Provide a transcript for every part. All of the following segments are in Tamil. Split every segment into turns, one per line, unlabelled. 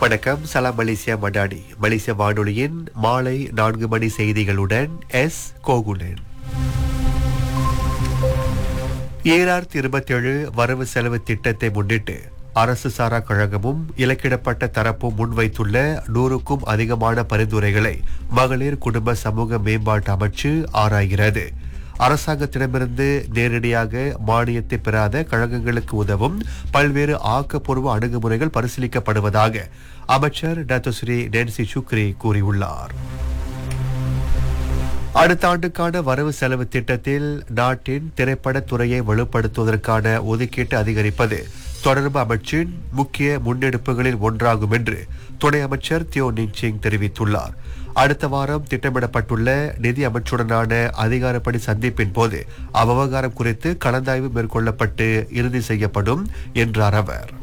வணக்கம் சலாம் மலேசியா மடாடி மலேசிய வானொலியின் மாலை நான்கு மணி செய்திகளுடன் எஸ் கோகுலன் ஈராயிரத்தி இருபத்தேழு வரவு செலவு திட்டத்தை முன்னிட்டு அரசு சாரா கழகமும் இலக்கிடப்பட்ட தரப்பும் முன்வைத்துள்ள நூறுக்கும் அதிகமான பரிந்துரைகளை மகளிர் குடும்ப சமூக மேம்பாட்டு அமைச்சு ஆராய்கிறது அரசாங்கத்திடமிருந்து நேரடியாக மானியத்தை பெறாத கழகங்களுக்கு உதவும் பல்வேறு ஆக்கப்பூர்வ அணுகுமுறைகள் பரிசீலிக்கப்படுவதாக அமைச்சர் டாக்டர் ஸ்ரீ நென்சி சுக்ரி கூறியுள்ளார் அடுத்த ஆண்டுக்கான வரவு செலவு திட்டத்தில் நாட்டின் திரைப்படத் துறையை வலுப்படுத்துவதற்கான ஒதுக்கீட்டு அதிகரிப்பது தொடர்பு அமைச்சின் முக்கிய முன்னெடுப்புகளில் ஒன்றாகும் என்று துணை அமைச்சர் தியோ நிங்சிங் தெரிவித்துள்ளார் அடுத்த வாரம் திட்டமிடப்பட்டுள்ள நிதி அமைச்சுடனான அதிகாரப்படி சந்திப்பின் போது அவ்வகாரம் குறித்து கலந்தாய்வு மேற்கொள்ளப்பட்டு இறுதி செய்யப்படும் என்றார் அவர்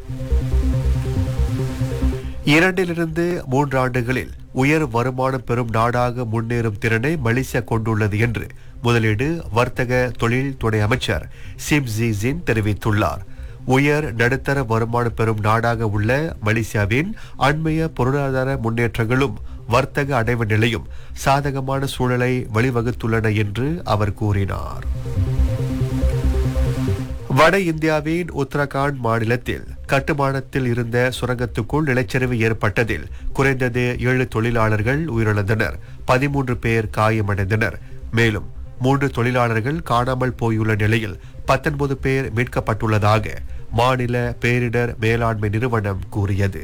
இரண்டிலிருந்து மூன்று ஆண்டுகளில் உயர் வருமானம் பெறும் நாடாக முன்னேறும் திறனை மலேசியா கொண்டுள்ளது என்று முதலீடு வர்த்தக தொழில் துணை அமைச்சர் சிம் ஜின் தெரிவித்துள்ளார் உயர் நடுத்தர வருமானம் பெறும் நாடாக உள்ள மலேசியாவின் அண்மைய பொருளாதார முன்னேற்றங்களும் வர்த்தக அடைவு நிலையும் சாதகமான சூழலை வழிவகுத்துள்ளன என்று அவர் கூறினார் வட இந்தியாவின் உத்தரகாண்ட் மாநிலத்தில் கட்டுமானத்தில் இருந்த சுரங்கத்துக்குள் நிலச்சரிவு ஏற்பட்டதில் குறைந்தது ஏழு தொழிலாளர்கள் உயிரிழந்தனர் பதிமூன்று பேர் காயமடைந்தனர் மேலும் மூன்று தொழிலாளர்கள் காணாமல் போயுள்ள நிலையில் பத்தொன்பது பேர் மீட்கப்பட்டுள்ளதாக மாநில பேரிடர் மேலாண்மை நிறுவனம் கூறியது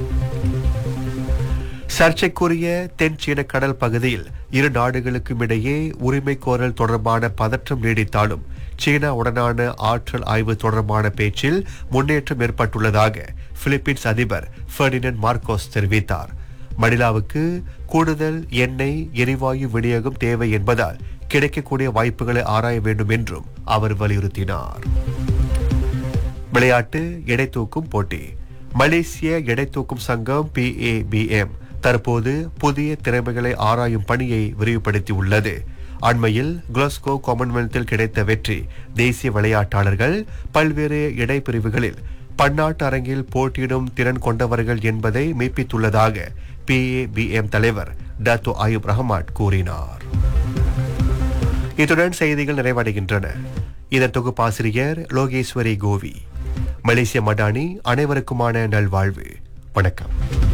சர்ச்சைக்குரிய தென் சீன கடல் பகுதியில் இரு நாடுகளுக்கும் இடையே உரிமை கோரல் தொடர்பான பதற்றம் நீடித்தாலும் சீனா உடனான ஆற்றல் ஆய்வு தொடர்பான பேச்சில் முன்னேற்றம் ஏற்பட்டுள்ளதாக பிலிப்பீன்ஸ் அதிபர் ஃபெர்டினன் மார்க்கோஸ் தெரிவித்தார் மணிலாவுக்கு கூடுதல் எண்ணெய் எரிவாயு விநியோகம் தேவை என்பதால் கிடைக்கக்கூடிய வாய்ப்புகளை ஆராய வேண்டும் என்றும் அவர் வலியுறுத்தினார் விளையாட்டு எடை தூக்கும் போட்டி மலேசிய எடை தூக்கும் சங்கம் பிஏபிஎம் தற்போது புதிய திறமைகளை ஆராயும் பணியை விரிவுபடுத்தியுள்ளது அண்மையில் குளஸ்கோ காமன்வெல்த்தில் கிடைத்த வெற்றி தேசிய விளையாட்டாளர்கள் பல்வேறு எடை பிரிவுகளில் பன்னாட்டு அரங்கில் போட்டியிடும் திறன் கொண்டவர்கள் என்பதை மெய்ப்பித்துள்ளதாக பிஏபிஎம் தலைவர் டாத்தோ ஆயுப் ரஹமாட் கூறினார் இத்துடன் செய்திகள் நிறைவடைகின்றன இதன் தொகுப்பாசிரியர் லோகேஸ்வரி கோவி மலேசிய மடானி அனைவருக்குமான நல்வாழ்வு வணக்கம்